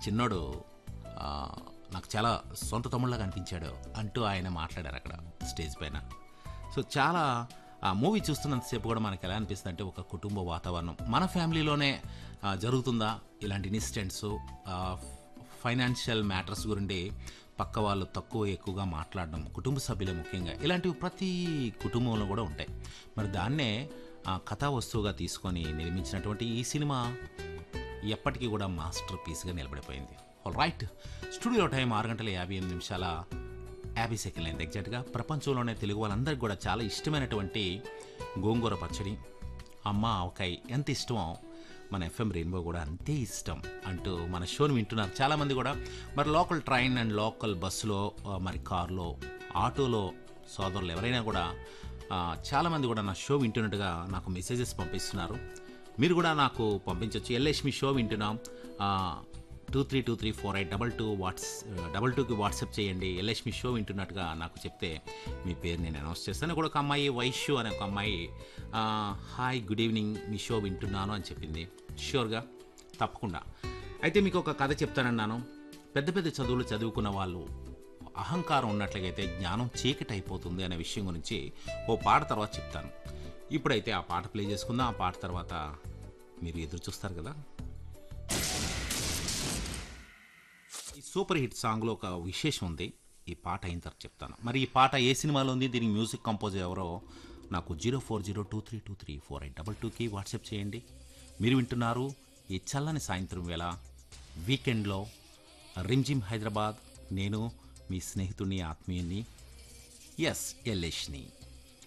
చిన్నోడు ఆ, నాకు చాలా సొంత తమ్ముళ్ళగా అనిపించాడు అంటూ ఆయన మాట్లాడారు అక్కడ స్టేజ్ పైన సో చాలా ఆ మూవీ చూస్తున్నంతసేపు కూడా మనకి ఎలా అనిపిస్తుంది అంటే ఒక కుటుంబ వాతావరణం మన ఫ్యామిలీలోనే ఆ, జరుగుతుందా ఇలాంటి ఇన్సిడెంట్స్ ఫైనాన్షియల్ మ్యాటర్స్ గురించి పక్క వాళ్ళు తక్కువ ఎక్కువగా మాట్లాడడం కుటుంబ సభ్యులే ముఖ్యంగా ఇలాంటివి ప్రతి కుటుంబంలో కూడా ఉంటాయి మరి దాన్నే ఆ, కథా వస్తువుగా తీసుకొని నిర్మించినటువంటి ఈ సినిమా ఎప్పటికీ కూడా మాస్టర్ పీస్గా నిలబడిపోయింది ఆల్ రైట్ స్టూడియో టైం ఆరు గంటల యాభై ఎనిమిది నిమిషాల యాభై సెకండ్లు అయింది ఎగ్జాక్ట్గా ప్రపంచంలోనే తెలుగు వాళ్ళందరికీ కూడా చాలా ఇష్టమైనటువంటి గోంగూర పచ్చడి అమ్మ ఆవకాయ ఎంత ఇష్టమో మన ఎఫ్ఎం రెయిన్బో కూడా అంతే ఇష్టం అంటూ మన షోని వింటున్నారు చాలామంది కూడా మరి లోకల్ ట్రైన్ అండ్ లోకల్ బస్సులో ఆ, మరి కారులో ఆటోలో సోదరులు ఎవరైనా కూడా ఆ, చాలామంది కూడా నా షో వింటున్నట్టుగా నాకు మెసేజెస్ పంపిస్తున్నారు మీరు కూడా నాకు పంపించవచ్చు ఎల్ఎస్ మీ షో వింటున్నాం two three two three four eight double two వాట్స్ డబల్ టూకి వాట్సాప్ చేయండి ఎల్ఎస్ మీ షో వింటున్నట్టుగా నాకు చెప్తే మీ పేరు నేను అనౌన్స్ చేస్తాను ఇక్కడ ఒక అమ్మాయి వైశ్యు అనే ఒక అమ్మాయి ఆ, హాయ్ గుడ్ ఈవినింగ్ మీ షో వింటున్నాను అని చెప్పింది షూర్గా తప్పకుండా అయితే మీకు ఒక కథ చెప్తానన్నాను పెద్ద పెద్ద చదువులు చదువుకున్న వాళ్ళు అహంకారం ఉన్నట్లయితే జ్ఞానం చీకటి అయిపోతుంది అనే విషయం గురించి ఓ పాట తర్వాత చెప్తాను ఇప్పుడైతే ఆ పాట ప్లే చేసుకుందాం ఆ పాట తర్వాత మీరు ఎదురు చూస్తారు కదా ఈ సూపర్ హిట్ సాంగ్లో ఒక విశేషం ఉంది ఈ పాట అయిన తర్వాత చెప్తాను మరి ఈ పాట ఏ సినిమాలో ఉంది దీనికి మ్యూజిక్ కంపోజర్ ఎవరో నాకు zero four zero two three two three four eight double టూకి వాట్సాప్ చేయండి మీరు వింటున్నారు ఈ చల్లని సాయంత్రం వేళ వీకెండ్లో రిమ్జిమ్ హైదరాబాద్ నేను మీ స్నేహితుడిని ఆత్మీయుని ఎస్ ఎల్ఎష్ని